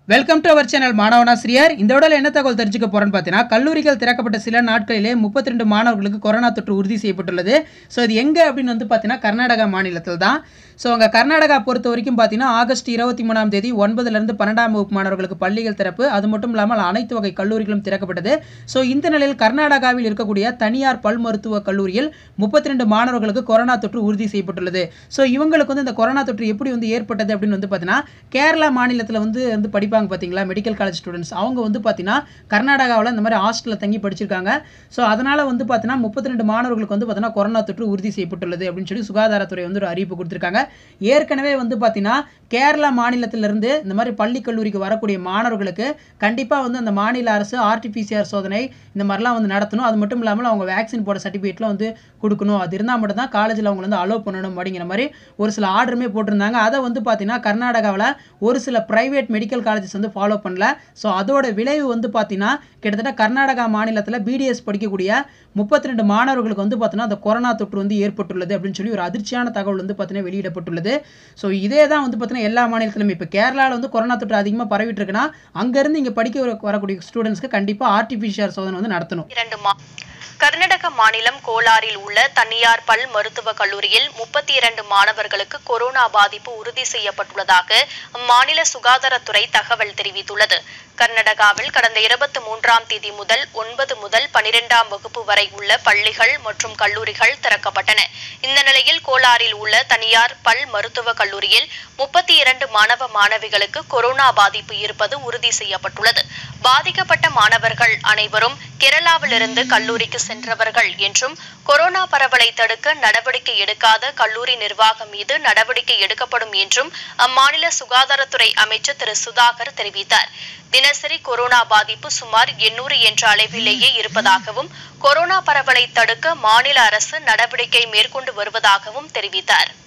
welcome to our channel மாணவனாசிரியர் இந்த விடல என்ன தகவல் தெரிஞ்சுக்க போறோம்னு பார்த்தீங்கன்னா கல்லூரிகள் திறக்கப்பட்ட சில நாட்களிலே 32 மாணவர்களுக்கு கொரோனா தொற்று உறுதி செய்யப்பட்டுள்ளது ஸோ இது எங்கே அப்படின்னு வந்து பார்த்தீங்கன்னா கர்நாடகா மாநிலத்தில் தான் ஸோ அங்கே கர்நாடகா பொறுத்த வரைக்கும் பார்த்தீங்கன்னா ஆகஸ்ட் இருபத்தி மூணாம் தேதி ஒன்பதுலேருந்து பன்னெண்டாம் வகுப்பு மாணவர்களுக்கு பள்ளிகள் திறப்பு அது மட்டும் இல்லாமல் அனைத்து வகை கல்லூரிகளும் திறக்கப்பட்டது ஸோ இந்த நிலையில் கர்நாடகாவில் இருக்கக்கூடிய தனியார் பல் மருத்துவ கல்லூரியில் 32 மாணவர்களுக்கு கொரோனா தொற்று உறுதி செய்யப்பட்டுள்ளது ஸோ இவங்களுக்கு வந்து இந்த கொரோனா தொற்று எப்படி வந்து ஏற்பட்டது அப்படின்னு வந்து பார்த்தீங்கன்னா கேரளா மாநிலத்தில் வந்து வந்து படிப்பாங்க பார்த்தீங்களா மெடிக்கல் காலேஜ் ஸ்டூடெண்ட்ஸ் அவங்க வந்து பார்த்தீங்கன்னா கர்நாடகாவில் இந்த மாதிரி ஹாஸ்டலில் தங்கி படிச்சிருக்காங்க ஸோ அதனால் வந்து பார்த்தீங்கன்னா 32 மாணவர்களுக்கு வந்து பார்த்தீங்கன்னா கொரோனா தொற்று உறுதி செய்யப்பட்டுள்ளது அப்படின்னு சொல்லி சுகாதாரத்துறை வந்து ஒரு அறிவிப்பு கொடுத்துருக்காங்க ஏற்கனவே வந்து பார்த்தீங்கன்னா கேரளா மாநிலத்திலிருந்து இந்த மாதிரி பள்ளி கல்லூரிக்கு வரக்கூடிய மாணவர்களுக்கு கண்டிப்பாக வந்து அந்த மாநில அரசு ஆர்டிபிசிஆர் சோதனை இந்த மாதிரிலாம் வந்து நடத்தணும் அது மட்டும் இல்லாமல் அவங்க வேக்சின் போட சர்டிஃபிகேட்லாம் வந்து கொடுக்கணும் அது இருந்தால் மட்டும் தான் காலேஜில் அவங்களை வந்து அலோவ் பண்ணணும் அப்படிங்கிற மாதிரி ஒரு சில ஆர்டருமே போட்டிருந்தாங்க அதை வந்து பார்த்தீங்கன்னா கர்நாடகாவில் ஒரு சில ப்ரைவேட் மெடிக்கல் காலேஜஸ் வந்து ஃபாலோ பண்ணல ஸோ அதோட விளைவு வந்து பார்த்தீங்கன்னா கிட்டத்தட்ட கர்நாடகா மாநிலத்தில் பிடிஎஸ் படிக்கக்கூடிய 32 மாணவர்களுக்கு வந்து பார்த்தீங்கன்னா அந்த கொரோனா தொற்று வந்து ஏற்பட்டுள்ளது அப்படின்னு சொல்லி ஒரு அதிர்ச்சியான தகவல் வந்து பார்த்தீங்கன்னா வெளியிடப்பட்டுள்ளது ஸோ இதே தான் வந்து பார்த்தீங்கன்னா எல்லா மாநிலத்திலுமே இப்போ கேரளாவில் வந்து கொரோனா தொற்று அதிகமாக பரவிட்டு இருக்குன்னா அங்கேருந்து இங்கே படிக்க வர- வரக்கூடிய ஸ்டூடெண்ட்ஸ்க்கு கண்டிப்பாக ஆர்டிஃபிஷியல் சோதனை வந்து நடத்தணும் இரண்டு மா கர்நாடக மாநிலம் கோலாரில் உள்ள தனியார் பல் மருத்துவக் கல்லூரியில் முப்பத்தி இரண்டு மாணவர்களுக்கு கொரோனா பாதிப்பு உறுதி செய்யப்பட்டுள்ளதாக அம்மாநில சுகாதாரத்துறை தகவல் தெரிவித்துள்ளது கர்நாடகாவில் கடந்த இருபத்தி மூன்றாம் தேதி முதல் ஒன்பது முதல் பனிரெண்டாம் வகுப்பு வரை உள்ள பள்ளிகள் மற்றும் கல்லூரிகள் திறக்கப்பட்டன இந்த நிலையில் கோலாரில் உள்ள தனியார் பல் மருத்துவக் கல்லூரியில் முப்பத்தி இரண்டு மாணவ மாணவிகளுக்கு கொரோனா பாதிப்பு இருப்பது உறுதி செய்யப்பட்டுள்ளது பாதிக்கப்பட்ட மாணவர்கள் அனைவரும் கேரளாவிலிருந்து கல்லூரிக்கு சென்றவர்கள் என்றும் கொரோனா பரவலை தடுக்க நடவடிக்கை எடுக்காத கல்லூரி நிர்வாகம் மீது நடவடிக்கை எடுக்கப்படும் என்றும் அம்மாநில சுகாதாரத்துறை அமைச்சர் திரு சுதாகர் தெரிவித்தார் தினசரி கொரோனா பாதிப்பு சுமார் எண்ணூறு என்ற அளவிலேயே இருப்பதாகவும் கொரோனா பரவலை தடுக்க மாநில அரசு நடவடிக்கை மேற்கொண்டு வருவதாகவும் தெரிவித்தார்